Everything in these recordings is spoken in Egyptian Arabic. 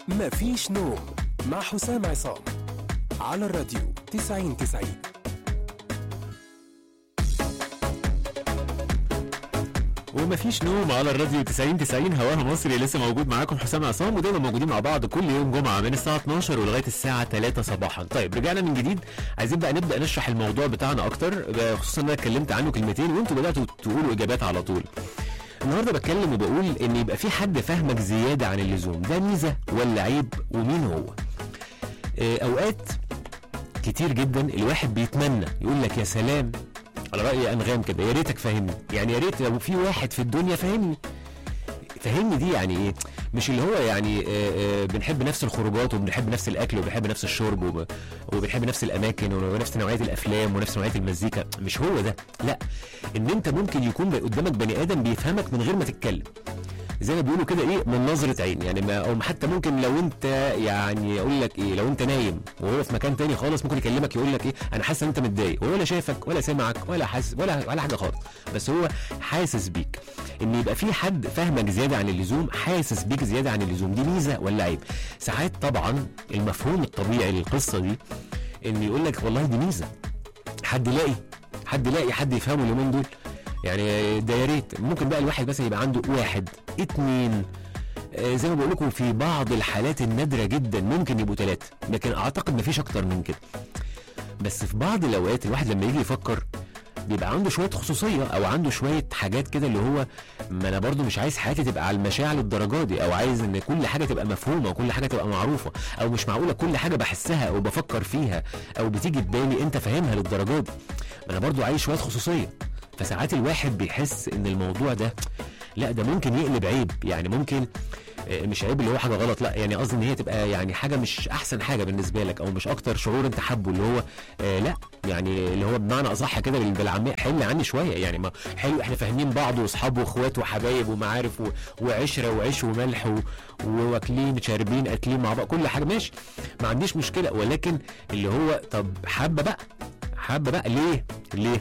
مفيش نوم مع حسام عصام على الراديو 90 90 ومفيش نوم على الراديو 90 90 هواها مصري لسه موجود معاكم حسام عصام ودايما موجودين مع بعض كل يوم جمعه من الساعه 12 ولغايه الساعه 3 صباحا طيب رجعنا من جديد عايزين بقى نبدا نشرح الموضوع بتاعنا اكتر خصوصا ان انا اتكلمت عنه كلمتين وانتوا بداتوا تقولوا اجابات على طول النهارده بتكلم وبقول ان يبقى في حد فاهمك زياده عن اللزوم ده ميزه ولا عيب ومين هو آه، اوقات كتير جدا الواحد بيتمنى يقول لك يا سلام على راي انغام كده يا ريتك فاهمني يعني يا ريت لو في واحد في الدنيا فاهمني فهمني دي يعني ايه مش اللي هو يعني آه، آه، بنحب نفس الخروجات وبنحب نفس الاكل وبنحب نفس الشرب وب- وبنحب نفس الاماكن ونفس نوعيه الافلام ونفس نوعيه المزيكا مش هو ده لا ان انت ممكن يكون قدامك بني ادم بيفهمك من غير ما تتكلم زي ما بيقولوا كده ايه من نظره عين يعني ما او حتى ممكن لو انت يعني اقول لك ايه لو انت نايم وهو في مكان تاني خالص ممكن يكلمك يقول لك ايه انا حاسس ان انت متضايق وهو ولا شايفك ولا سامعك ولا حاسس ولا ولا حاجه خالص بس هو حاسس بيك ان يبقى في حد فاهمك زياده عن اللزوم حاسس بيك زياده عن اللزوم دي ميزه ولا عيب ساعات طبعا المفهوم الطبيعي للقصه دي ان يقول لك والله دي ميزه حد يلاقي حد يلاقي حد يفهمه اليومين دول يعني ده يا ريت ممكن بقى الواحد مثلا يبقى عنده واحد اتنين آه، زي ما بقول لكم في بعض الحالات النادره جدا ممكن يبقوا ثلاثه لكن اعتقد مفيش اكتر من كده بس في بعض الاوقات الواحد لما يجي يفكر بيبقى عنده شويه خصوصيه او عنده شويه حاجات كده اللي هو ما انا برضو مش عايز حياتي تبقى على المشاع للدرجه دي او عايز ان كل حاجه تبقى مفهومه وكل حاجه تبقى معروفه او مش معقوله كل حاجه بحسها او بفكر فيها او بتيجي في بالي انت فاهمها للدرجه دي ما انا برضو عايز شويه خصوصيه فساعات الواحد بيحس ان الموضوع ده لا ده ممكن يقلب عيب يعني ممكن آه، مش عيب اللي هو حاجه غلط لا يعني قصدي ان هي تبقى يعني حاجه مش احسن حاجه بالنسبه لك او مش اكتر شعور انت حابه اللي هو آه لا يعني اللي هو بمعنى اصح كده بال- بالعاميه حل عني شويه يعني ما حلو احنا فاهمين بعض واصحاب واخوات وحبايب ومعارف و... وعشره وعيش وملح و... وواكلين شاربين اكلين مع بعض كل حاجه ماشي ما عنديش مشكله ولكن اللي هو طب حابه بقى حابه بقى ليه ليه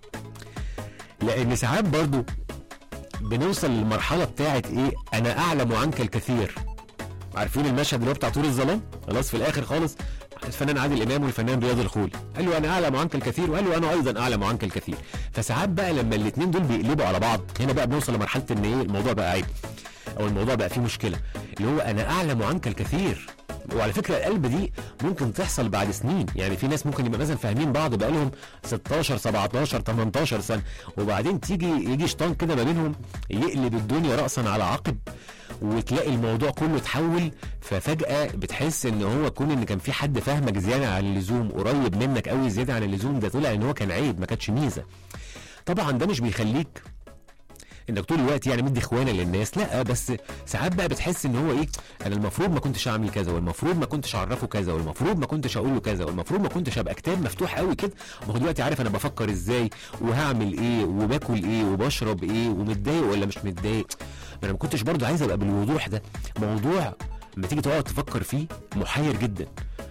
لان ساعات برضو بنوصل للمرحله بتاعت ايه انا اعلم عنك الكثير عارفين المشهد اللي هو بتاع طول الظلام خلاص في الاخر خالص الفنان عادل امام والفنان رياض الخولي قال له انا اعلم عنك الكثير وقال له انا ايضا اعلم عنك الكثير فساعات بقى لما الاثنين دول بيقلبوا على بعض هنا بقى بنوصل لمرحله ان ايه الموضوع بقى عيب او الموضوع بقى فيه مشكله اللي هو انا اعلم عنك الكثير وعلى فكره القلب دي ممكن تحصل بعد سنين يعني في ناس ممكن يبقى مثلا فاهمين بعض بقى لهم 16 17 18 سنه وبعدين تيجي يجي شيطان كده ما بينهم يقلب الدنيا راسا على عقب وتلاقي الموضوع كله اتحول ففجاه بتحس ان هو كون ان كان في حد فاهمك زياده عن اللزوم قريب منك قوي زياده عن اللزوم ده طلع ان هو كان عيب ما كانتش ميزه طبعا ده مش بيخليك انك طول الوقت يعني مدي اخوانه للناس لا بس ساعات بقى بتحس ان هو ايه انا المفروض ما كنتش اعمل كذا والمفروض ما كنتش اعرفه كذا والمفروض ما كنتش اقول له كذا والمفروض ما كنتش ابقى كتاب مفتوح قوي كده ما هو دلوقتي عارف انا بفكر ازاي وهعمل ايه وباكل ايه وبشرب ايه ومتضايق ولا مش متضايق ما انا ما كنتش برضو عايز ابقى بالوضوح ده موضوع لما تيجي تقعد تفكر فيه محير جدا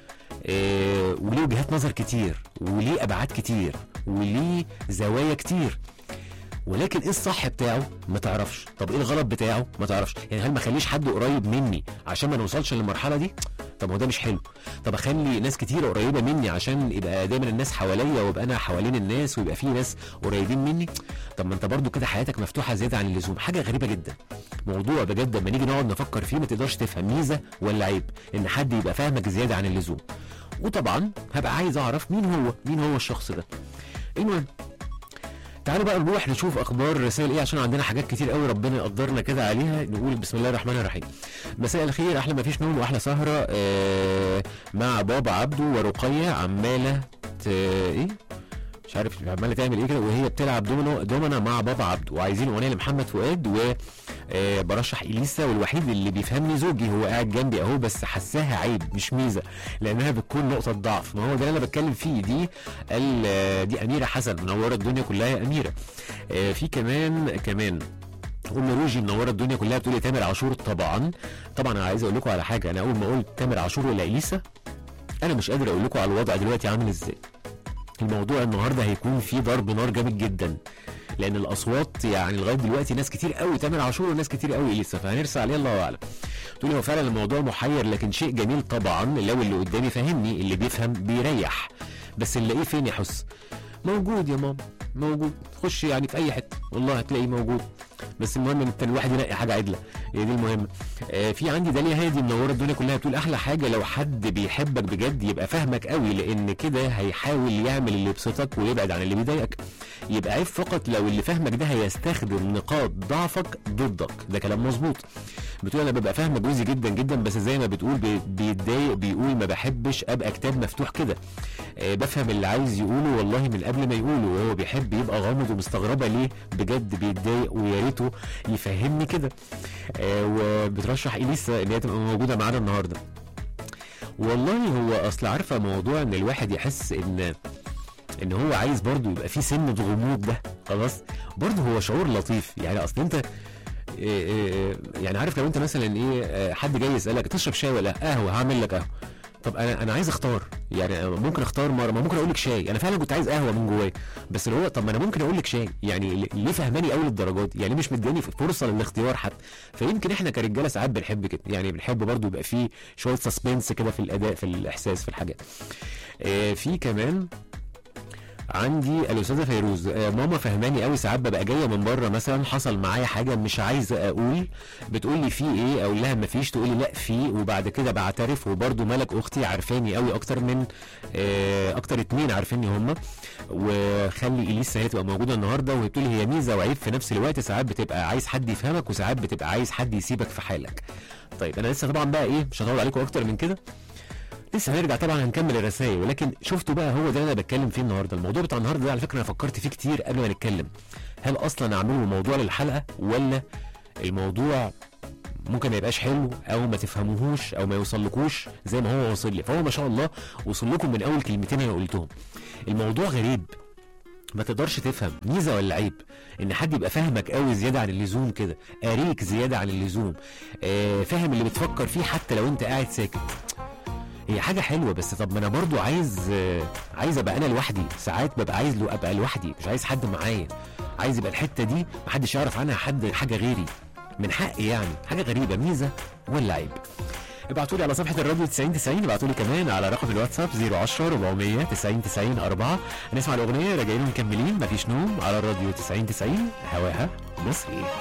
إيه وليه وجهات نظر كتير وليه ابعاد كتير وليه زوايا كتير ولكن ايه الصح بتاعه ما تعرفش طب ايه الغلط بتاعه ما تعرفش يعني هل ما اخليش حد قريب مني عشان ما نوصلش للمرحله دي طب هو ده مش حلو طب اخلي ناس كتير قريبه مني عشان يبقى دايما الناس حواليا وابقى انا حوالين الناس ويبقى في ناس قريبين مني طب ما انت برضو كده حياتك مفتوحه زياده عن اللزوم حاجه غريبه جدا موضوع بجد لما نيجي نقعد نفكر فيه ما تقدرش تفهم ميزه ولا عيب ان حد يبقى فاهمك زياده عن اللزوم وطبعا هبقى عايز اعرف مين هو مين هو الشخص ده المهم تعالوا بقى نروح نشوف اخبار رسائل ايه عشان عندنا حاجات كتير قوي ربنا يقدرنا كده عليها نقول بسم الله الرحمن الرحيم مساء الخير احلى ما فيش نوم واحلى سهره آه مع بابا عبده ورقيه عماله ت... ايه مش عارف عماله تعمل ايه كده وهي بتلعب دومينو دومنا مع بابا عبده وعايزين اغنيه لمحمد فؤاد و آه برشح اليسا والوحيد اللي بيفهمني زوجي هو قاعد جنبي اهو بس حساها عيب مش ميزه لانها بتكون نقطه ضعف ما هو ده اللي انا بتكلم فيه دي ال- آه، دي اميره حسن منوره الدنيا كلها يا اميره آه في كمان كمان ام روجي منوره الدنيا كلها بتقول لي تامر عاشور طبعا طبعا انا عايز اقول لكم على حاجه انا اول ما قلت تامر عاشور ولا اليسا انا مش قادر اقول لكم على الوضع دلوقتي عامل ازاي الموضوع النهارده هيكون فيه ضرب نار جامد جدا لان الاصوات يعني لغايه دلوقتي ناس كتير قوي تامر عاشور وناس كتير قوي اليسا فهنرسى عليه الله اعلم تقولي هو فعلا الموضوع محير لكن شيء جميل طبعا لو اللي قدامي فاهمني اللي بيفهم بيريح بس نلاقيه فين يا حس موجود يا ماما موجود خش يعني في اي حته والله هتلاقيه موجود بس المهم ان انت الواحد ينقي حاجه عدله هي دي المهمه آه في عندي داليا هادي منوره الدنيا كلها بتقول احلى حاجه لو حد بيحبك بجد يبقى فاهمك قوي لان كده هيحاول يعمل اللي يبسطك ويبعد عن اللي بيضايقك يبقى عيب فقط لو اللي فاهمك ده هيستخدم نقاط ضعفك ضدك ده كلام مظبوط بتقول انا ببقى فاهمه جوزي جدا جدا بس زي ما بتقول بي- بيتضايق بيقول ما بحبش ابقى كتاب مفتوح كده آه، بفهم اللي عايز يقوله والله من قبل ما يقوله وهو بيحب يبقى غامض ومستغربه ليه بجد بيتضايق ويا ريته يفهمني كده آه، وبترشح اليسا ان هي تبقى موجوده معانا النهارده والله هو اصل عارفه موضوع ان الواحد يحس ان ان هو عايز برضه يبقى في سنه غموض ده خلاص برضه هو شعور لطيف يعني اصل انت إيه إيه يعني عارف لو انت مثلا ايه آه، حد جاي يسالك تشرب شاي ولا قهوه هعمل لك قهوه طب انا انا عايز اختار يعني ممكن اختار مره ما ممكن اقول لك شاي انا فعلا كنت عايز قهوه من جوايا بس اللي هو طب ما انا ممكن اقول لك شاي يعني ل- ليه فهماني قوي للدرجات دي؟ يعني مش مداني فرصه للاختيار حتى فيمكن احنا كرجاله ساعات بنحب كده يعني بنحب برضو يبقى فيه شويه سسبنس كده في الاداء في الاحساس في الحاجات آه في كمان عندي الاستاذه فيروز آه، ماما فهماني قوي ساعات ببقى جايه من بره مثلا حصل معايا حاجه مش عايزه اقول بتقول لي في ايه اقول لها مفيش تقول لي لا في وبعد كده بعترف وبرده ملك اختي عارفاني قوي اكتر من آه، اكتر اتنين عارفيني هم وخلي اليسا هي تبقى موجوده النهارده وهي بتقول لي هي ميزه وعيب في نفس الوقت ساعات بتبقى عايز حد يفهمك وساعات بتبقى عايز حد يسيبك في حالك طيب انا لسه طبعا بقى ايه مش هطول عليكم اكتر من كده لسه هنرجع طبعا هنكمل الرسائل ولكن شفتوا بقى هو ده اللي انا بتكلم فيه النهارده الموضوع بتاع النهارده ده على فكره انا فكرت فيه كتير قبل ما نتكلم هل اصلا اعمله موضوع للحلقه ولا الموضوع ممكن ما يبقاش حلو او ما تفهموهوش او ما يوصلكوش زي ما هو وصل لي فهو ما شاء الله وصل لكم من اول كلمتين انا قلتهم الموضوع غريب ما تقدرش تفهم ميزه ولا عيب ان حد يبقى فاهمك قوي زياده عن اللزوم كده قاريك زياده عن اللزوم آه فاهم اللي بتفكر فيه حتى لو انت قاعد ساكت هي حاجة حلوة بس طب ما انا برضو عايز آه، عايز ابقى انا لوحدي ساعات ببقى عايز له ابقى لوحدي مش عايز حد معايا عايز يبقى الحتة دي محدش يعرف عنها حد حاجة غيري من حقي يعني حاجة غريبة ميزة ولا عيب ابعتوا لي على صفحة الراديو 90 90 ابعتوا لي كمان على رقم الواتساب 010 400 90 90 4 هنسمع الأغنية راجعين مكملين مفيش نوم على الراديو 90 90 هواها مصري